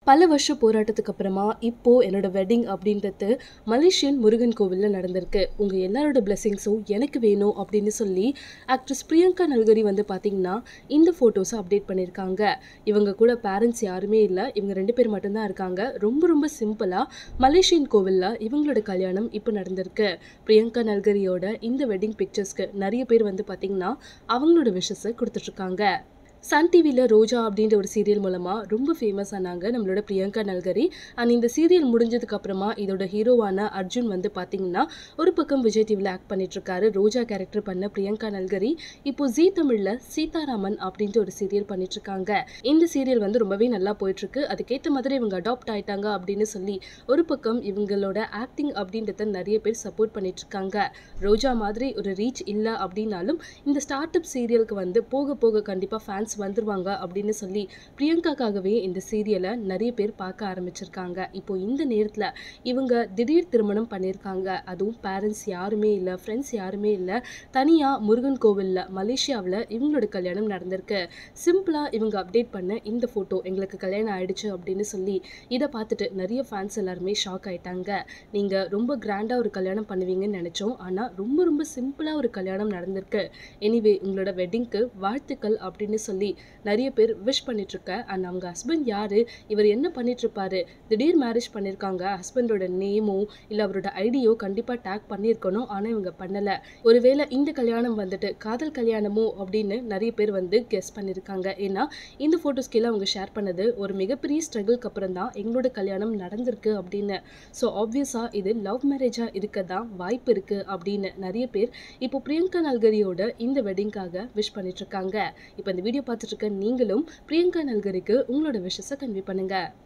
பல வருஷ போராட்டத்துக்கு அப்புறமா இப்போ என்னோட வெட்டிங் அப்படின்றது மலேசியன் முருகன் கோவிலில் நடந்திருக்கு உங்கள் எல்லாரோட பிளெஸிங்ஸும் எனக்கு வேணும் அப்படின்னு சொல்லி ஆக்ட்ரஸ் பிரியங்கா நல்கரி வந்து பார்த்தீங்கன்னா இந்த ஃபோட்டோஸை அப்டேட் பண்ணியிருக்காங்க இவங்க கூட பேரண்ட்ஸ் யாருமே இல்லை இவங்க ரெண்டு பேர் மட்டும்தான் இருக்காங்க ரொம்ப ரொம்ப சிம்பிளாக மலேசியன் கோவிலில் இவங்களோட கல்யாணம் இப்போ நடந்திருக்கு பிரியங்கா நல்கரியோட இந்த வெட்டிங் பிக்சர்ஸ்க்கு நிறைய பேர் வந்து பார்த்தீங்கன்னா அவங்களோட விஷஸை கொடுத்துட்ருக்காங்க சன் டிவியில் ரோஜா அப்படின்ற ஒரு சீரியல் மூலமாக ரொம்ப ஃபேமஸ் ஆனாங்க நம்மளோட பிரியங்கா நல்கரி அண்ட் இந்த சீரியல் முடிஞ்சதுக்கு அப்புறமா இதோட ஹீரோவான அர்ஜுன் வந்து பார்த்தீங்கன்னா ஒரு பக்கம் விஜய் டிவியில் ஆக்ட் பண்ணிட்டு இருக்காரு ரோஜா கேரக்டர் பண்ண பிரியங்கா நல்கரி இப்போ ஜீ தமிழில் சீதாராமன் அப்படின்ற ஒரு சீரியல் பண்ணிட்டு இருக்காங்க இந்த சீரியல் வந்து ரொம்பவே நல்லா போயிட்டு இருக்கு அதுக்கேற்ற மாதிரி இவங்க அடாப்ட் ஆயிட்டாங்க அப்படின்னு சொல்லி ஒரு பக்கம் இவங்களோட ஆக்டிங் அப்படின்றத நிறைய பேர் சப்போர்ட் பண்ணிட்டு இருக்காங்க ரோஜா மாதிரி ஒரு ரீச் இல்லை அப்படின்னாலும் இந்த ஸ்டார்ட் அப் சீரியலுக்கு வந்து போக போக கண்டிப்பாக ஃபேன்ஸ் வந்துருவாங்க அப்படின்னு சொல்லி பிரியங்காக்காகவே இந்த சீரியலை நிறைய பேர் பார்க்க ஆரம்பிச்சிருக்காங்க இப்போ இந்த நேரத்தில் இவங்க திடீர் திருமணம் பண்ணியிருக்காங்க அதுவும் பேரண்ட்ஸ் யாருமே இல்லை ஃப்ரெண்ட்ஸ் யாருமே இல்லை தனியாக முருகன் கோவிலில் மலேசியாவில் இவங்களோட கல்யாணம் நடந்திருக்கு சிம்பிளாக இவங்க அப்டேட் பண்ண இந்த ஃபோட்டோ எங்களுக்கு கல்யாணம் ஆயிடுச்சு அப்படின்னு சொல்லி இதை பார்த்துட்டு நிறைய ஃபேன்ஸ் எல்லாருமே ஷாக் ஆயிட்டாங்க நீங்கள் ரொம்ப கிராண்டாக ஒரு கல்யாணம் பண்ணுவீங்கன்னு நினச்சோம் ஆனால் ரொம்ப ரொம்ப சிம்பிளாக ஒரு கல்யாணம் நடந்திருக்கு எனிவே உங்களோட வெட்டிங்க்கு வாழ்த்துக்கள் அப்படின்னு சொல்லி நிறைய பேர் விஷ் பண்ணிட்டு இருக்க அண்ட் அவங்க ஹஸ்பண்ட் யாரு இவர் என்ன பண்ணிட்டு இருப்பாரு திடீர் மேரேஜ் பண்ணியிருக்காங்க ஹஸ்பண்டோட நேமோ இல்லை அவரோட ஐடியோ கண்டிப்பாக டேக் பண்ணியிருக்கணும் ஆனால் இவங்க பண்ணலை ஒருவேளை இந்த கல்யாணம் வந்துட்டு காதல் கல்யாணமோ அப்படின்னு நிறைய பேர் வந்து கெஸ் பண்ணியிருக்காங்க ஏன்னா இந்த ஃபோட்டோஸ் கீழே அவங்க ஷேர் பண்ணது ஒரு மிகப்பெரிய ஸ்ட்ரகிள்க்கு அப்புறம் தான் எங்களோட கல்யாணம் நடந்திருக்கு அப்படின்னு ஸோ ஆப்வியஸாக இது லவ் மேரேஜாக இருக்க தான் வாய்ப்பு இருக்குது அப்படின்னு நிறைய பேர் இப்போ பிரியங்கா நல்கரியோட இந்த வெட்டிங்காக விஷ் பண்ணிட்டு இருக்காங்க இப்போ இந்த வீடியோ பார்த்துட்டு இருக்க நீங்களும் பிரியங்கா நல்கரிக்கு உங்களோட விஷஸை கன்வே பண்ணுங்க